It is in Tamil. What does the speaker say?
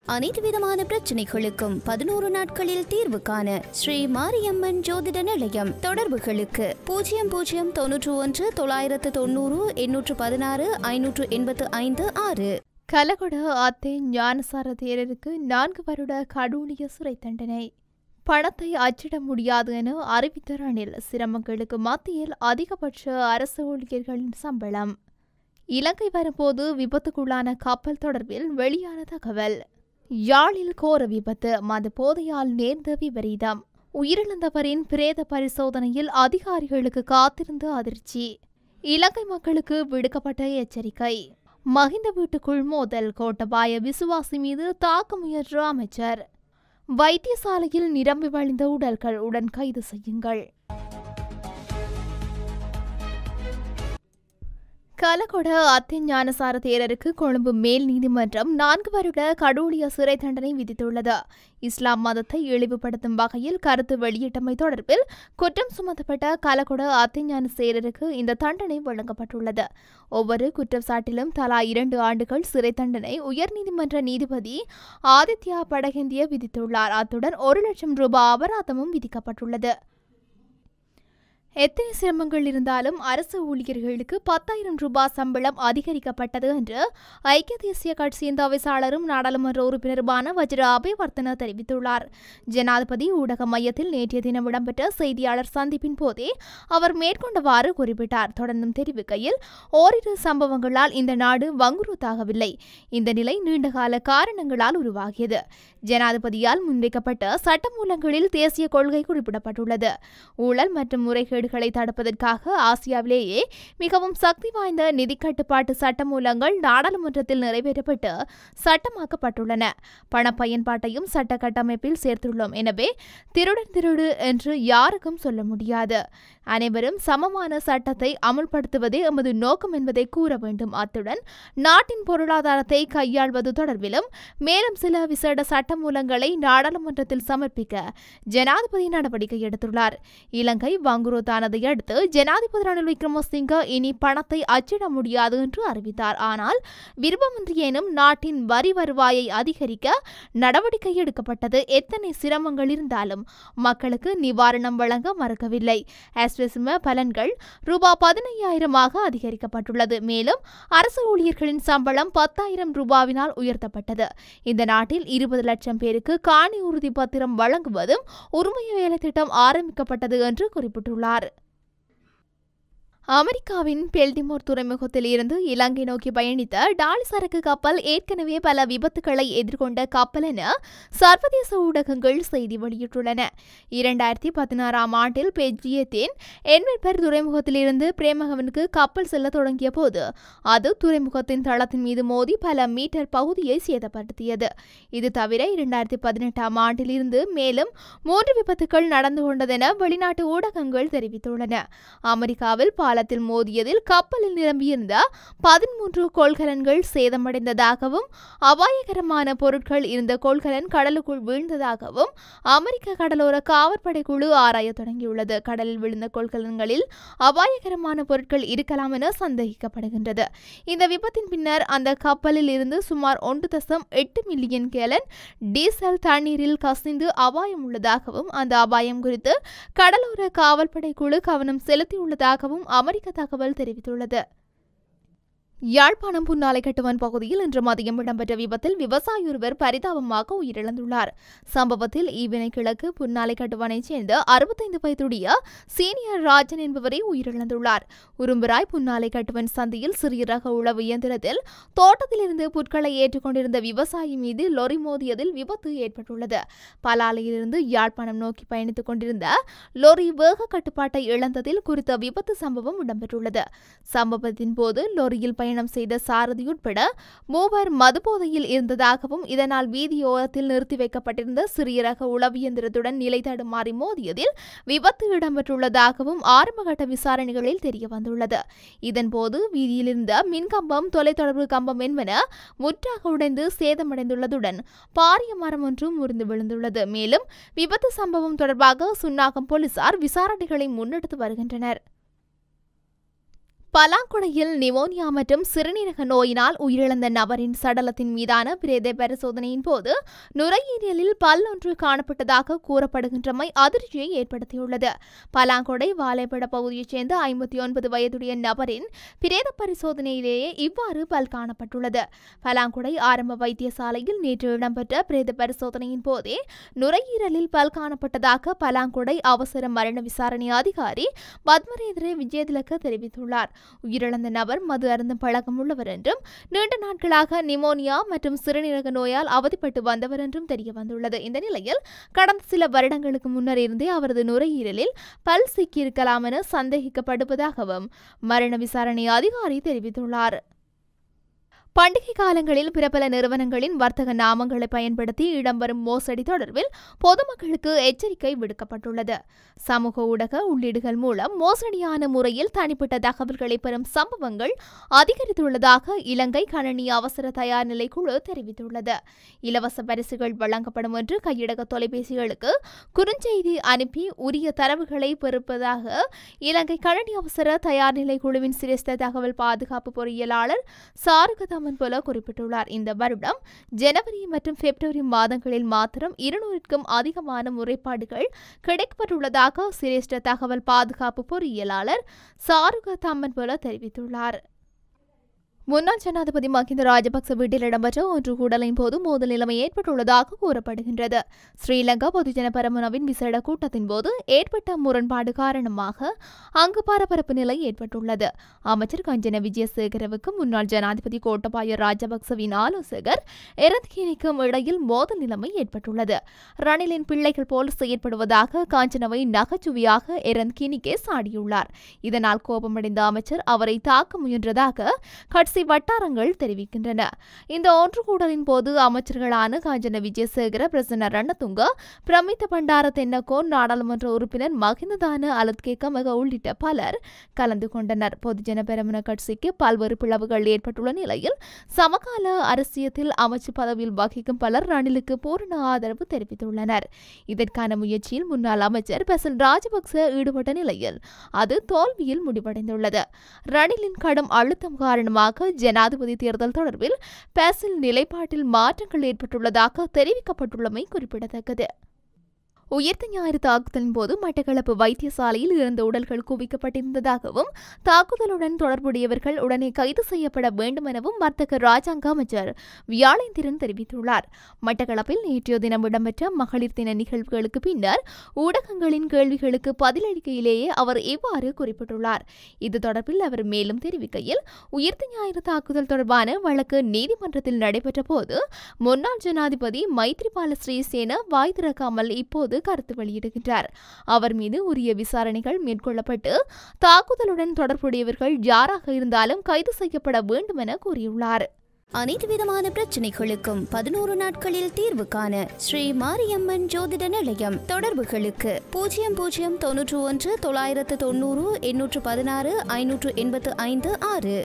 அனைத்து விதமான பிரச்சனைகளுக்கும் பதினோரு நாட்களில் தீர்வு காண ஸ்ரீ மாரியம்மன் ஜோதிட நிலையம் தொடர்புகளுக்கு பூஜ்ஜியம் பூஜ்ஜியம் தொன்னூற்று ஒன்று தொள்ளாயிரத்து தொண்ணூறு எண்ணூற்று பதினாறு ஐநூற்று எண்பத்து ஐந்து ஆறு கலகொட அத்தை ஞானசார தேரருக்கு நான்கு வருட கடூழிய சிறை தண்டனை பணத்தை அச்சிட முடியாது என அறிவித்த ரணில் சிரமங்களுக்கு மத்தியில் அதிகபட்ச அரசு ஊழியர்களின் சம்பளம் இலங்கை வரும்போது விபத்துக்குள்ளான கப்பல் தொடர்பில் வெளியான தகவல் யாழில் கோர விபத்து மது போதையால் நேர்ந்த விபரீதம் உயிரிழந்தவரின் பிரேத பரிசோதனையில் அதிகாரிகளுக்கு காத்திருந்த அதிர்ச்சி இலங்கை மக்களுக்கு விடுக்கப்பட்ட எச்சரிக்கை மகிந்த வீட்டுக்குள் மோதல் கோட்டபாய விசுவாசி மீது தாக்க முயன்ற அமைச்சர் வைத்தியசாலையில் நிரம்பி வழிந்த உடல்கள் உடன் கைது செய்யுங்கள் கலகொட அத்தை ஞானசார தேரருக்கு கொழும்பு மேல் நீதிமன்றம் நான்கு வருட கடூழிய சிறை தண்டனை விதித்துள்ளது இஸ்லாம் மதத்தை இழிவுபடுத்தும் வகையில் கருத்து வெளியிட்டமை தொடர்பில் குற்றம் சுமத்தப்பட்ட கலகொட அத்தை ஞான சேரருக்கு இந்த தண்டனை வழங்கப்பட்டுள்ளது ஒவ்வொரு குற்றச்சாட்டிலும் தலா இரண்டு ஆண்டுகள் சிறை தண்டனை உயர்நீதிமன்ற நீதிபதி ஆதித்யா படகேந்திய விதித்துள்ளார் அத்துடன் ஒரு லட்சம் ரூபாய் அபராதமும் விதிக்கப்பட்டுள்ளது எத்தனை சிரமங்கள் இருந்தாலும் அரசு ஊழியர்களுக்கு பத்தாயிரம் ரூபாய் சம்பளம் அதிகரிக்கப்பட்டது என்று ஐக்கிய தேசிய கட்சியின் தவிசாளரும் நாடாளுமன்ற உறுப்பினருமான வஜ்ர அபேவர்த்தன தெரிவித்துள்ளார் ஜனாதிபதி ஊடக மையத்தில் நேற்றைய தினம் இடம்பெற்ற செய்தியாளர் சந்திப்பின் போதே அவர் மேற்கொண்டவாறு குறிப்பிட்டார் தொடர்ந்தும் தெரிவிக்கையில் ஓரிரு சம்பவங்களால் இந்த நாடு வங்குறுத்தாகவில்லை இந்த நிலை நீண்டகால காரணங்களால் உருவாகியது ஜனாதிபதியால் முன்வைக்கப்பட்ட சட்டமூலங்களில் தேசிய கொள்கை குறிப்பிடப்பட்டுள்ளது ஊழல் மற்றும் முறைகேடு முறைகேடுகளை தடுப்பதற்காக ஆசியாவிலேயே மிகவும் சக்தி வாய்ந்த நிதி கட்டுப்பாட்டு சட்டமூலங்கள் நாடாளுமன்றத்தில் நிறைவேற்றப்பட்டு சட்டமாக்கப்பட்டுள்ளன பண பயன்பாட்டையும் சட்ட கட்டமைப்பில் சேர்த்துள்ளோம் எனவே திருடன் திருடு என்று யாருக்கும் சொல்ல முடியாது அனைவரும் சமமான சட்டத்தை அமுல்படுத்துவதே எமது நோக்கம் என்பதை கூற வேண்டும் அத்துடன் நாட்டின் பொருளாதாரத்தை கையாள்வது தொடர்பிலும் மேலும் சில விசேட சட்டமூலங்களை நாடாளுமன்றத்தில் சமர்ப்பிக்க ஜனாதிபதி நடவடிக்கை எடுத்துள்ளார் இலங்கை வங்குரோத்தானதை அடுத்து ஜனாதிபதி ரணில் விக்ரமசிங்க இனி பணத்தை அச்சிட முடியாது என்று அறிவித்தார் ஆனால் விருப்பமின்றியேனும் நாட்டின் வரி வருவாயை அதிகரிக்க நடவடிக்கை எடுக்கப்பட்டது எத்தனை சிரமங்கள் இருந்தாலும் மக்களுக்கு நிவாரணம் வழங்க மறுக்கவில்லை ஆஸ்வெஸ்ம பலன்கள் ரூபாய் பதினையாயிரமாக அதிகரிக்கப்பட்டுள்ளது மேலும் அரசு ஊழியர்களின் சம்பளம் பத்தாயிரம் ரூபாவினால் உயர்த்தப்பட்டது இந்த நாட்டில் இருபது லட்சம் பேருக்கு காணி உறுதி பத்திரம் வழங்குவதும் உரிமை வேலை திட்டம் ஆரம்பிக்கப்பட்டது என்று குறிப்பிட்டுள்ளார் அமெரிக்காவின் பெல்டிமோர் துறைமுகத்தில் இருந்து இலங்கை நோக்கி பயணித்த டாலி சரக்கு கப்பல் ஏற்கனவே பல விபத்துக்களை எதிர்கொண்ட கப்பல் என சர்வதேச ஊடகங்கள் செய்தி வெளியிட்டுள்ளன இரண்டாயிரத்தி பதினாறாம் ஆண்டில் பெல்ஜியத்தின் என்வெல்பர் துறைமுகத்தில் இருந்து பிரேமகவனுக்கு கப்பல் செல்ல தொடங்கிய போது அது துறைமுகத்தின் தளத்தின் மீது மோதி பல மீட்டர் பகுதியை சேதப்படுத்தியது இது தவிர இரண்டாயிரத்தி பதினெட்டாம் ஆண்டில் இருந்து மேலும் மூன்று விபத்துக்கள் நடந்து கொண்டதென வெளிநாட்டு ஊடகங்கள் தெரிவித்துள்ளன அமெரிக்காவில் பாலத்தில் மோதியதில் கப்பலில் நிரம்பியிருந்த பதிமூன்று கொள்கலன்கள் சேதமடைந்ததாகவும் அபாயகரமான பொருட்கள் இருந்த கொள்கலன் கடலுக்குள் வீழ்ந்ததாகவும் அமெரிக்க கடலோர காவற்படை குழு ஆராய தொடங்கியுள்ளது கடலில் விழுந்த கொள்கலன்களில் அபாயகரமான பொருட்கள் இருக்கலாம் என சந்தேகிக்கப்படுகின்றது இந்த விபத்தின் பின்னர் அந்த கப்பலில் இருந்து சுமார் ஒன்று தசம் எட்டு மில்லியன் கேலன் டீசல் தண்ணீரில் கசிந்து அபாயம் உள்ளதாகவும் அந்த அபாயம் குறித்து கடலோர காவல்படை குழு கவனம் செலுத்தியுள்ளதாகவும் அமெரிக்க தகவல் தெரிவித்துள்ளது யாழ்ப்பாணம் புன்னாலை கட்டுவன் பகுதியில் இன்று மதியம் இடம்பெற்ற விபத்தில் விவசாயி ஒருவர் பரிதாபமாக உயிரிழந்துள்ளார் சம்பவத்தில் ஈவினை கிழக்கு புன்னாலை கட்டுவனைச் சேர்ந்த அறுபத்தைந்து வயதுடைய சீனியர் ராஜன் என்பவரை உயிரிழந்துள்ளார் உரும்புராய் புன்னாலை கட்டுவன் சந்தியில் சிறிய ரக உழவு இயந்திரத்தில் தோட்டத்திலிருந்து புட்களை ஏற்றுக்கொண்டிருந்த விவசாயி மீது லொரி மோதியதில் விபத்து ஏற்பட்டுள்ளது பலாலையிலிருந்து யாழ்ப்பாணம் நோக்கி பயணித்துக் கொண்டிருந்த லொரி வேக கட்டுப்பாட்டை இழந்ததில் குறித்த விபத்து சம்பவம் இடம்பெற்றுள்ளது சம்பவத்தின் போது லொரியில் பயணம் செய்த சாரதி உட்பட மூவர் மதுபோதையில் இருந்ததாகவும் இதனால் வீதியோரத்தில் நிறுத்தி வைக்கப்பட்டிருந்த சிறிய ரக உளவு இயந்திரத்துடன் நிலை தடுமாறி மோதியதில் விபத்து இடம்பெற்றுள்ளதாகவும் ஆரம்பகட்ட விசாரணைகளில் தெரிய வந்துள்ளது இதன்போது வீதியில் இருந்த மின்கம்பம் தொலைத்தொடர்பு கம்பம் என்பன முற்றாக உடைந்து சேதமடைந்துள்ளதுடன் பாரிய மரம் ஒன்றும் முறிந்து விழுந்துள்ளது மேலும் விபத்து சம்பவம் தொடர்பாக சுன்னாகம் போலீசார் விசாரணைகளை முன்னெடுத்து வருகின்றனர் பலாங்குடையில் நிமோனியா மற்றும் சிறுநீரக நோயினால் உயிரிழந்த நபரின் சடலத்தின் மீதான பிரேத பரிசோதனையின் போது நுரையீரலில் பல் ஒன்று காணப்பட்டதாக கூறப்படுகின்றமை அதிர்ச்சியை ஏற்படுத்தியுள்ளது பலாங்குடை வாழைப்பட பகுதியைச் சேர்ந்த ஐம்பத்தி ஒன்பது வயதுடைய நபரின் பிரேத பரிசோதனையிலேயே இவ்வாறு பல் காணப்பட்டுள்ளது பலாங்குடை ஆரம்ப வைத்தியசாலையில் நேற்று இடம்பெற்ற பிரேத பரிசோதனையின் போதே நுரையீரலில் பல் காணப்பட்டதாக பலாங்குடை அவசர மரண விசாரணை அதிகாரி பத்மரேந்திர விஜயதிலக்க தெரிவித்துள்ளார் உயிரிழந்த நபர் மது அருந்தும் பழக்கம் உள்ளவர் என்றும் நீண்ட நாட்களாக நிமோனியா மற்றும் சிறுநீரக நோயால் அவதிப்பட்டு வந்தவர் என்றும் தெரிய வந்துள்ளது இந்த நிலையில் கடந்த சில வருடங்களுக்கு முன்னர் இருந்தே அவரது நுரையீரலில் பல் சிக்கியிருக்கலாம் என சந்தேகிக்கப்படுவதாகவும் மரண விசாரணை அதிகாரி தெரிவித்துள்ளார் பண்டிகை காலங்களில் பிரபல நிறுவனங்களின் வர்த்தக நாமங்களை பயன்படுத்தி இடம்பெறும் மோசடி தொடர்பில் பொதுமக்களுக்கு எச்சரிக்கை விடுக்கப்பட்டுள்ளது சமூக ஊடக உள்ளீடுகள் மூலம் மோசடியான முறையில் தனிப்பட்ட தகவல்களை பெறும் சம்பவங்கள் அதிகரித்துள்ளதாக இலங்கை கணனி அவசர தயார் நிலை குழு தெரிவித்துள்ளது இலவச பரிசுகள் வழங்கப்படும் என்று கையடக்க தொலைபேசிகளுக்கு குறுஞ்செய்தி அனுப்பி உரிய தரவுகளை பெறுப்பதாக இலங்கை கணனி அவசர தயார் நிலை குழுவின் சிரேஷ்ட தகவல் பாதுகாப்பு பொறியியலாளர் சாருகதா ராமன் போல குறிப்பிட்டுள்ளார் இந்த வருடம் ஜனவரி மற்றும் பிப்ரவரி மாதங்களில் மாத்திரம் இருநூறுக்கும் அதிகமான முறைப்பாடுகள் கிடைக்கப்பட்டுள்ளதாக சிரேஷ்ட தகவல் பாதுகாப்பு பொறியியலாளர் சாருக தம்மன் போல தெரிவித்துள்ளார் முன்னாள் ஜனாதிபதி மஹிந்த ராஜபக்ச வீட்டில் இடம்பெற்ற ஒன்று கூடலின் போது மோதல் நிலைமை ஏற்பட்டுள்ளதாக கூறப்படுகின்றது ஸ்ரீலங்கா பொதுஜன பரமுனவின் விசேட கூட்டத்தின் போது ஏற்பட்ட முரண்பாடு காரணமாக அங்கு பரபரப்பு நிலை ஏற்பட்டுள்ளது அமைச்சர் கஞ்சன விஜயசேகரவுக்கும் முன்னாள் ஜனாதிபதி கோட்டபாய ராஜபக்சவின் ஆலோசகர் எரத்கினிக்கும் இடையில் மோதல் நிலைமை ஏற்பட்டுள்ளது ரணிலின் பிள்ளைகள் போல் செயற்படுவதாக காஞ்சனவை நகைச்சுவையாக எரந்த்கினிக்கே சாடியுள்ளார் இதனால் கோபமடைந்த அமைச்சர் அவரை தாக்க முயன்றதாக கட்சி வட்டாரங்கள் தெரிவிக்கின்றன இந்த ஒன்று கூடலின் போது அமைச்சர்களான காஞ்சன விஜயசேகர பிரசன்ன ரணதுங்க பிரமித்த பண்டார தென்னகோன் நாடாளுமன்ற உறுப்பினர் மகிந்ததான அலத்கே கமக உள்ளிட்ட பலர் கலந்து கொண்டனர் பொதுஜன பெரமுன கட்சிக்கு பல்வேறு பிளவுகள் ஏற்பட்டுள்ள நிலையில் சமகால அரசியத்தில் அமைச்சு பதவியில் வகிக்கும் பலர் ரணிலுக்கு பூரண ஆதரவு தெரிவித்துள்ளனர் இதற்கான முயற்சியில் முன்னாள் அமைச்சர் பெசல் ராஜபக்ச ஈடுபட்ட நிலையில் அது தோல்வியில் முடிவடைந்துள்ளது ரணிலின் கடும் அழுத்தம் காரணமாக ஜனாதிபதி தேர்தல் தொடர்பில் பேசில் நிலைப்பாட்டில் மாற்றங்கள் ஏற்பட்டுள்ளதாக தெரிவிக்கப்பட்டுள்ளமை குறிப்பிடத்தக்கது உயிர்த்த ஞாயிறு தாக்குதலின் போது மட்டக்களப்பு வைத்தியசாலையில் இருந்த உடல்கள் குவிக்கப்பட்டிருந்ததாகவும் தாக்குதலுடன் தொடர்புடையவர்கள் உடனே கைது செய்யப்பட வேண்டும் எனவும் வர்த்தக ராஜாங்க அமைச்சர் வியாழேந்திரன் தெரிவித்துள்ளார் மட்டக்களப்பில் நேற்றைய தினம் இடம்பெற்ற மகளிர் தின நிகழ்வுகளுக்கு பின்னர் ஊடகங்களின் கேள்விகளுக்கு பதிலளிக்கையிலேயே அவர் இவ்வாறு குறிப்பிட்டுள்ளார் இது தொடர்பில் அவர் மேலும் தெரிவிக்கையில் உயிர்த்த ஞாயிறு தாக்குதல் தொடர்பான வழக்கு நீதிமன்றத்தில் நடைபெற்ற போது முன்னாள் ஜனாதிபதி மைத்ரிபால ஸ்ரீசேன வாய் திறக்காமல் இப்போது கருத்து வெளியிடுகின்றார் அவர் மீது உரிய விசாரணைகள் மேற்கொள்ளப்பட்டு தாக்குதலுடன் தொடர்புடையவர்கள் யாராக இருந்தாலும் கைது செய்யப்பட வேண்டும் என கூறியுள்ளார் அனைத்து விதமான பிரச்சனைகளுக்கும் பதினோரு நாட்களில் தீர்வு காண ஸ்ரீ மாரியம்மன் ஜோதிட நிலையம் தொடர்புகளுக்கு பூஜ்ஜியம் பூஜ்ஜியம் தொன்னூற்று ஒன்று தொள்ளாயிரத்து தொண்ணூறு எண்ணூற்று பதினாறு ஐநூற்று எண்பத்து ஐந்து ஆறு